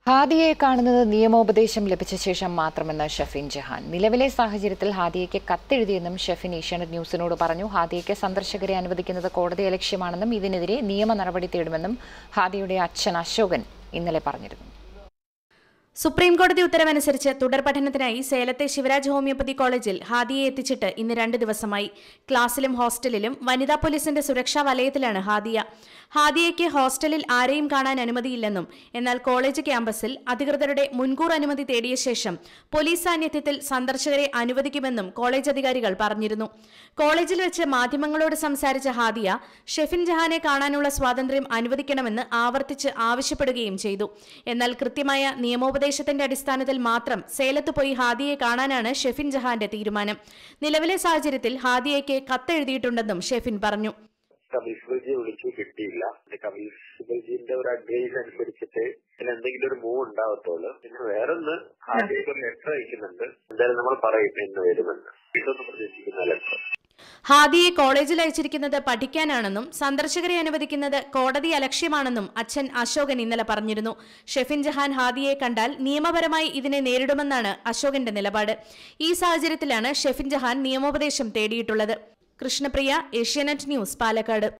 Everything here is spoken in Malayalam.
ഹാദിയെ കാണുന്നത് നിയമോപദേശം ലഭിച്ച ശേഷം മാത്രമെന്ന് ഷെഫിൻ ജഹാൻ നിലവിലെ സാഹചര്യത്തിൽ ഹാദിയയ്ക്ക് കത്തെഴുതിയെന്നും ഷെഫിൻ ഏഷ്യാനെറ്റ് ന്യൂസിനോട് പറഞ്ഞു ഹാദിയയ്ക്ക് സന്ദർശകരെ അനുവദിക്കുന്നത് കോടതി ലക്ഷ്യമാണെന്നും ഇതിനെതിരെ നിയമ നടപടി തേടുമെന്നും ഹാദിയുടെ അച്ഛൻ അശോകൻ ഇന്നലെ പറഞ്ഞിരുന്നു സുപ്രീം കോടതി ഉത്തരവനുസരിച്ച് തുടർ പഠനത്തിനായി സേലത്തെ ശിവരാജ് ഹോമിയോപ്പതി കോളേജിൽ ഹാദിയെ എത്തിച്ചിട്ട് ഇന്ന് രണ്ട് ദിവസമായി ക്ലാസ്സിലും ഹോസ്റ്റലിലും വനിതാ പോലീസിന്റെ സുരക്ഷാ വലയത്തിലാണ് ഹാദിയ ഹാദിയയ്ക്ക് ഹോസ്റ്റലിൽ ആരെയും കാണാൻ അനുമതിയില്ലെന്നും എന്നാൽ കോളേജ് ക്യാമ്പസിൽ അധികൃതരുടെ മുൻകൂർ അനുമതി തേടിയ ശേഷം പോലീസ് സാന്നിധ്യത്തിൽ സന്ദർശകരെ അനുവദിക്കുമെന്നും കോളേജ് അധികാരികൾ പറഞ്ഞിരുന്നു കോളേജിൽ വെച്ച് മാധ്യമങ്ങളോട് സംസാരിച്ച ഹാദിയ ഷെഫിൻ ജഹാനെ കാണാനുള്ള സ്വാതന്ത്ര്യം അനുവദിക്കണമെന്ന് ആവർത്തിച്ച് ആവശ്യപ്പെടുകയും ചെയ്തു എന്നാൽ കൃത്യമായ നിയമോപദേശത്തിന്റെ അടിസ്ഥാനത്തിൽ മാത്രം സേലത്ത് പോയി ഹാദിയെ കാണാനാണ് ഷെഫിൻ ജഹാന്റെ തീരുമാനം നിലവിലെ സാഹചര്യത്തിൽ ഹാദിയയ്ക്ക് കത്തെഴുതിയിട്ടുണ്ടെന്നും ഷെഫിൻ പറഞ്ഞു കമീസ് ബൽജിയെ വിളിച്ച് കിട്ടിയില്ല പിന്നെ കമീസ് ബൽജിന്റെ ഒരു അഡ്വൈസ് അനുസരിച്ചിട്ട് ഇതിൽ എന്തെങ്കിലും ഒരു മൂവ് ഉണ്ടാവത്തുള്ളൂ പിന്നെ വേറൊന്ന് ആദ്യം ഒരു ലെറ്റർ അയക്കുന്നുണ്ട് എന്തായാലും നമ്മൾ പറയും എന്ന് വരുമെന്ന് ഇതൊന്നും പ്രതീക്ഷിക്കുന്ന ലെറ്റർ ഹാദിയെ കോളേജിൽ അയച്ചിരിക്കുന്നത് പഠിക്കാനാണെന്നും സന്ദർശകരെ അനുവദിക്കുന്നത് കോടതി അലക്ഷ്യമാണെന്നും അച്ഛൻ അശോകൻ ഇന്നലെ പറഞ്ഞിരുന്നു ഷെഫിൻ ജഹാൻ ഹാദിയെ കണ്ടാൽ നിയമപരമായി ഇതിനെ നേരിടുമെന്നാണ് അശോകന്റെ നിലപാട് ഈ സാഹചര്യത്തിലാണ് ഷെഫിൻ ജഹാൻ നിയമോപദേശം തേടിയിട്ടുള്ളത് കൃഷ്ണപ്രിയ ഏഷ്യാനെറ്റ് ന്യൂസ് പാലക്കാട്